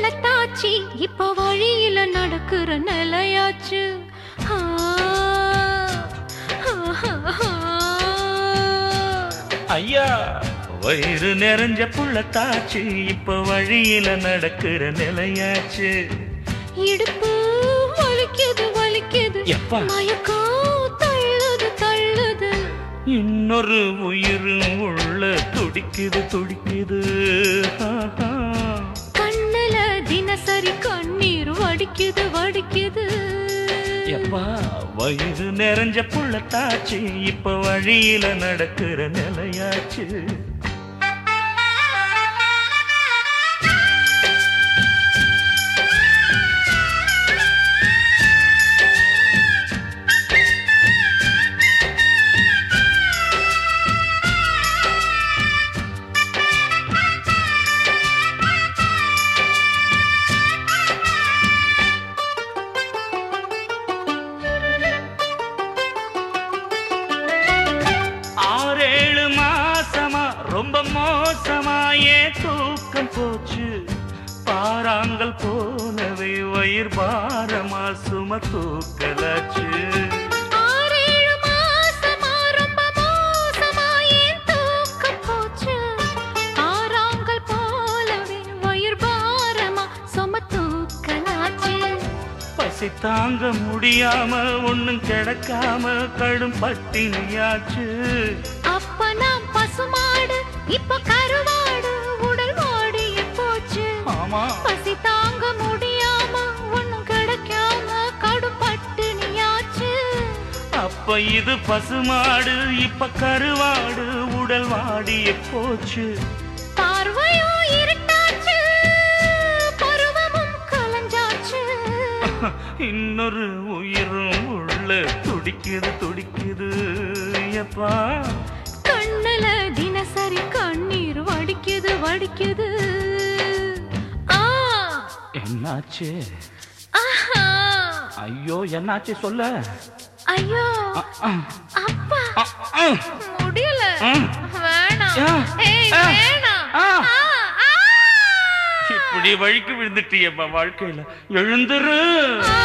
புள்ளத்தாச்சி இப்ப வழியில நடக்கிற நிலையாச்சு ஆ, ஆ, ஆ, ஆ. ஐயா வயிறு நிறைஞ்ச புள்ளத்தாச்சு இப்ப வழியில நடக்கிற நிலையாச்சு இடுப்பு வலிக்குது வலிக்குது எப்பா? மயக்கம் தள்ளுது தள்ளுது இன்னொரு உயிரும் உள்ள துடிக்குது துடிக்குது ஆஹா. கண்ணுல தினசரி கண்ணீர் வடிக்குது வடிக்குது எப்பா வயிறு நிறைஞ்ச புள்ளத்தாச்சு இப்ப வழியில நடக்கிற நிலையாச்சு ஆறேழு மாசமா ரொம்ப மோசமா ஏன் தூக்கம் போச்சு பாறாங்கல் போலவே வயிறு பாரமா சும தூக்கலாச்சு ஆறேழு மாசமா ரொம்ப மோசமா என் தூக்கம் போச்சு. ஆறாங்கல் போலவே வயிறு பாரமா சும தூக்கலாச்சு. பசி தாங்க முடியாம ஒண்ணும் கிடைக்காம கடும் பட்டினியாச்சு அப்ப நான் பசுமாடு, இப்ப கருவாடு, உடல் வாடிய போச்சு. ஆமா பசி தாங்க முடியாம ஒண்ணும் கிடைக்காம கடும் பட்டினியாச்சு. அப்ப இது பசுமாடு இப்ப கருவாடு உடல் வாடிய போச்சு பார்வையும் இருட்டாச்சு, பருவமும் கலைஞ்சாச்சு. இன்னொரு உயிரும் உள்ள துடிக்குது துடிக்குது எப்பா கண்ணுல தினசரி கண்ணீர் வடிக்குது வடிக்குது ஆ, என்னாச்சு ஆஹா. ஐயோ என்னாச்சு சொல்ல ஐயோ அ, அ, அப்பா அ, அ. முடியல ம். வேணாம் ஆ. ஏய் ஆ. வேணாம் ஆ. ஆ, ஆ. இப்படி வழிக்கு விழுந்துட்டியப்பா வாழ்க்கையில எழுந்துரு ஆ.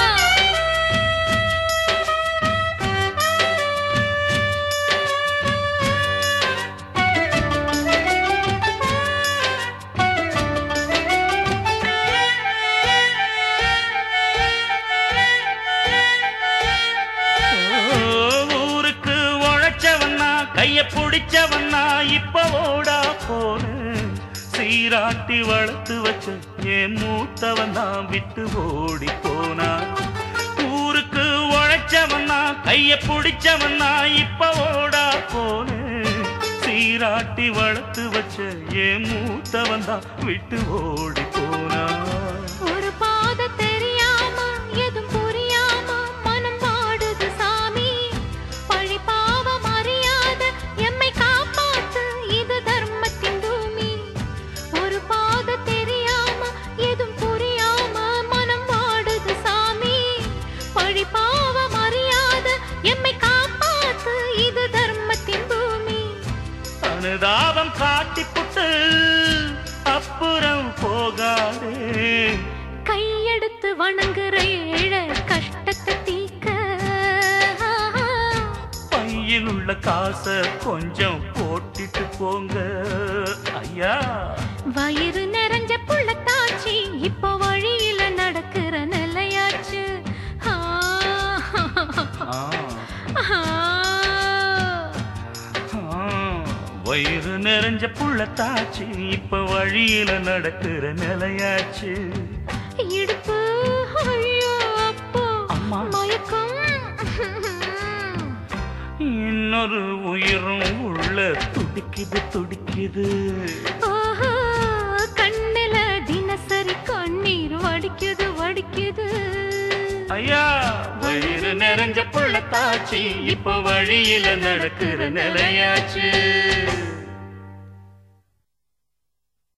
ஓ, ஊருக்கு உழைச்சவன்னா கைய பிடிச்சவன்னா இப்ப ஓடா போன சீராட்டி வளர்த்து வச்ச என் மூத்தவன் தான் விட்டு ஓடி போனா ஊருக்கு உழைச்சவன்னா கைய பிடிச்சவன்னா இப்ப ஓடா போன சீராட்டி வளர்த்து வச்ச என் மூத்தவன் தான் விட்டு ஓடி போனா ஒரு பாத தெரியாம எதுவும் புரியாம மனம் பாடுது சாமி பழி பாவம் அறியாத எம்மை காப்பாத்து இது தர்மத்தின் பூமி ஒரு பாத தெரியாம எதுவும் புரியாம மனம் பாடுது சாமி பழி பாவம் அறியாத எம்மை காப்பாத்து இது தர்மத்தின் பூமி அனுதாபம் காட்டிப்புட்டு அப்புறம் போகாதே கையெடுத்து வணங்குற ஏழை கஷ்டத்தை தீக்க பையில் உள்ள காசை கொஞ்சம் போட்டுட்டு போங்க ஐயா வயிறு நிறைஞ்ச புள்ளத்தாச்சி இப்போ வழியில நடக்கிற நிலையாச்சு ஆ, ஆ, ஆ. ஆ, வயிறு நிறைஞ்ச புள்ளத்தாச்சு இப்ப வழியில நடக்கிற நிலையாச்சு இடுப்பு ஐயோ அப்போ அம்மா. மயக்கம் இன்னொரு உயிரும் உள்ள துடிக்குது துடிக்குது ஓஹோ, கண்ணுல தினசரி கண்ணீர் வடிக்குது வடிக்குது ஐயா வயிறு நிறைஞ்ச புள்ளத்தாச்சு இப்ப வழியில நடக்கிற நிலையாச்சு